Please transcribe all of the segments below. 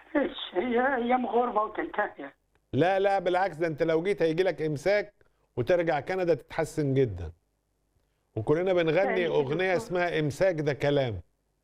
إيش هي ايام غربه وتنتهي لا لا بالعكس ده انت لو جيت هيجي لك امساك وترجع كندا تتحسن جدا وكلنا بنغني أيوة يا اغنيه دكتور. اسمها امساك ده كلام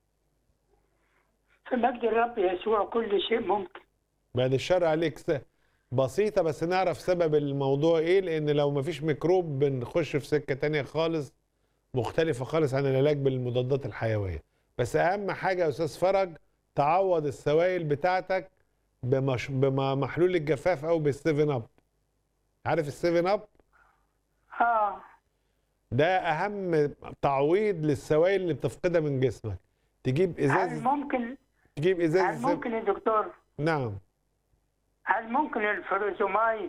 في مجد الرب يسوع كل شيء ممكن بعد الشر عليك س- بسيطه بس نعرف سبب الموضوع ايه لان لو مفيش ميكروب بنخش في سكه تانية خالص مختلفه خالص عن العلاج بالمضادات الحيويه بس اهم حاجه يا استاذ فرج تعوض السوائل بتاعتك بمش... بمحلول الجفاف او بالسيفن اب عارف السيفن اب اه ده اهم تعويض للسوائل اللي بتفقدها من جسمك تجيب هل ازاز ممكن تجيب هل ازاز سيف- ممكن يا دكتور نعم هل ممكن الفروزومايد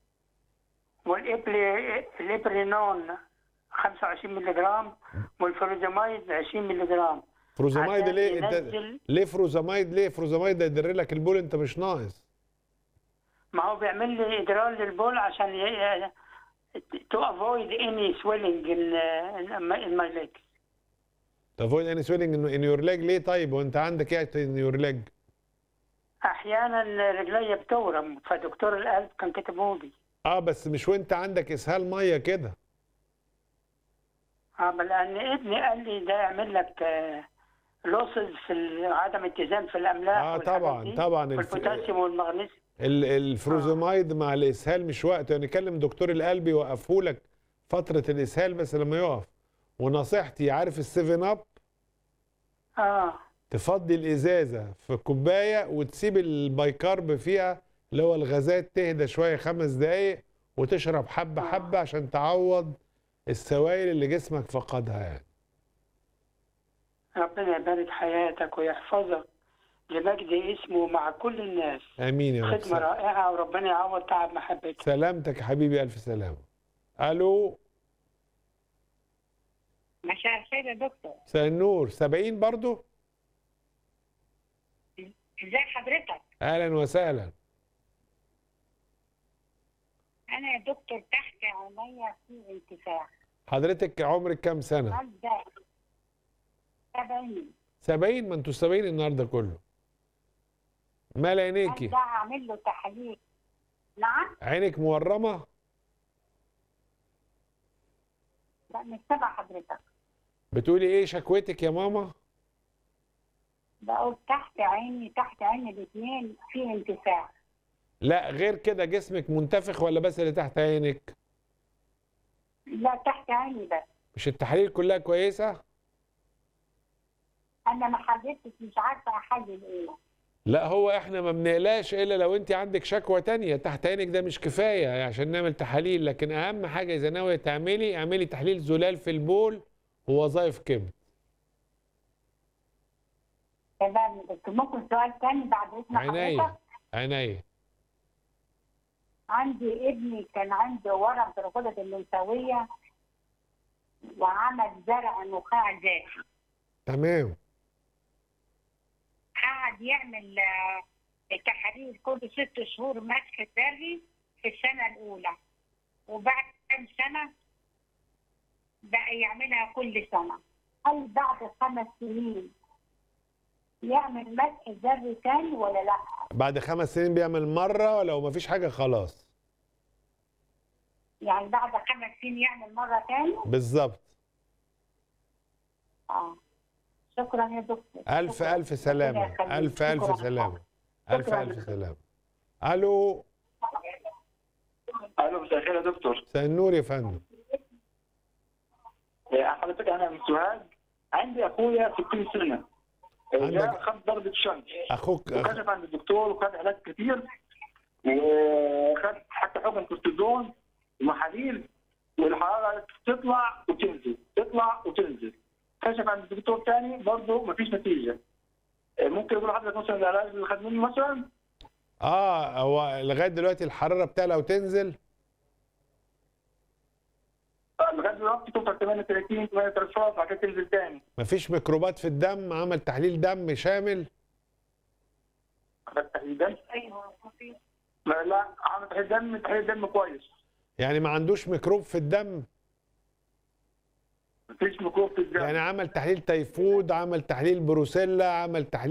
والإبرينون 25 مللي جرام والفروزومايد 20 مللي جرام فروزامايد عشان ليه انت ينزل- ليه فروزامايد ليه فروزامايد ده يدر لك البول انت مش ناقص ما هو بيعمل لي ادرار للبول عشان تو افويد اني سويلنج ان ماي ليج تفويد اني سويلنج ان يور ليج ليه طيب وانت عندك ايه ان يور ليج احيانا رجلي بتورم فدكتور القلب كان كاتبه لي اه بس مش وانت عندك اسهال ميه كده اه بل لان ابني قال لي ده يعمل لك لوسز في ال- عدم اتزان في الاملاح اه والحاجات طبعا دي، طبعا الف... والبوتاسيوم والمغنيسيوم ال- الفروزامايد مع الاسهال مش وقته يعني كلم دكتور القلب يوقفه لك فتره الاسهال بس لما يقف ونصيحتي عارف السيفن اب اه تفضي الازازه في كوبايه وتسيب البيكارب فيها اللي هو الغازات تهدى شويه خمس دقايق وتشرب حبه حبه عشان تعوض السوائل اللي جسمك فقدها يعني ربنا يبارك حياتك ويحفظك لمجد اسمه مع كل الناس امين يا رب خدمة رائعة وربنا يعوض تعب محبتك سلامتك يا حبيبي الف سلامه الو مساء الخير يا دكتور مساء النور 70 برضو ازي حضرتك اهلا وسهلا انا يا دكتور تحت عينيا في انتفاع حضرتك عمرك كام سنه مبدا 70 70 ما انتوا 70 النهارده كله مال عينيكي ابدا اعمل له تحاليل نعم عينك مورمه لا مش تبع حضرتك بتقولي ايه شكوتك يا ماما بقول تحت عيني تحت عيني الاثنين في انتفاع لا غير كده جسمك منتفخ ولا بس اللي تحت عينك لا تحت عيني بس مش التحاليل كلها كويسه انا ما حددتش مش عارفه احلل ايه لا هو احنا ما بنقلاش الا لو انت عندك شكوى تانية تحت عينك ده مش كفايه عشان نعمل تحاليل لكن اهم حاجه اذا ناويه تعملي اعملي تحليل زلال في البول ووظائف كبد تمام يا دكتور ممكن سؤال تاني بعد اذن عينيا حضرتك عينيا عندي ابني كان عنده ورم في الغدد الليمفاويه وعمل زرع نخاع ذاتي تمام قعد يعمل آه، تحاليل كل ست شهور مسح ذري في السنة الأولى وبعد كام سنة بقى يعملها كل سنة هل بعد خمس سنين يعمل مسح ذري تاني ولا لا؟ بعد خمس سنين بيعمل مره ولو ما فيش حاجه خلاص يعني بعد خمس سنين يعمل مرة تاني؟ بالظبط اه شكرا يا دكتور الف شكراً. الف سلامه ربنا يخليك. الف الف شكراً. سلامه الف شكراً. الف سلامه الو الو مساء الخير يا دكتور مساء النور يا فندم إيه، حضرتك انا من سوهاج عندي اخويا 60 سنه إيه، عندك- جاء خد ضربه شنط اخوك أخ... وكشف عند الدكتور وخد علاج كتير وخد حتى حقن كورتيزون ومحاليل والحراره تطلع وتنزل تطلع وتنزل كشف عند الدكتور تاني برضه مفيش نتيجه إيه، ممكن يقول لحضرتك مثلا العلاج اللي خد منه مثلا اه هو لغايه دلوقتي الحراره بتاعها وتنزل آه، لغايه دلوقتي توصل 38 38 بعد كده تنزل تاني مفيش ميكروبات في الدم عمل تحليل دم شامل خد تحليل دم ايوه لا لا عمل تحليل دم تحليل دم كويس يعني ما عندوش ميكروب في الدم مفيش ميكروب في الدم يعني عمل تحليل تيفود عمل تحليل بروسيلا عمل تحليل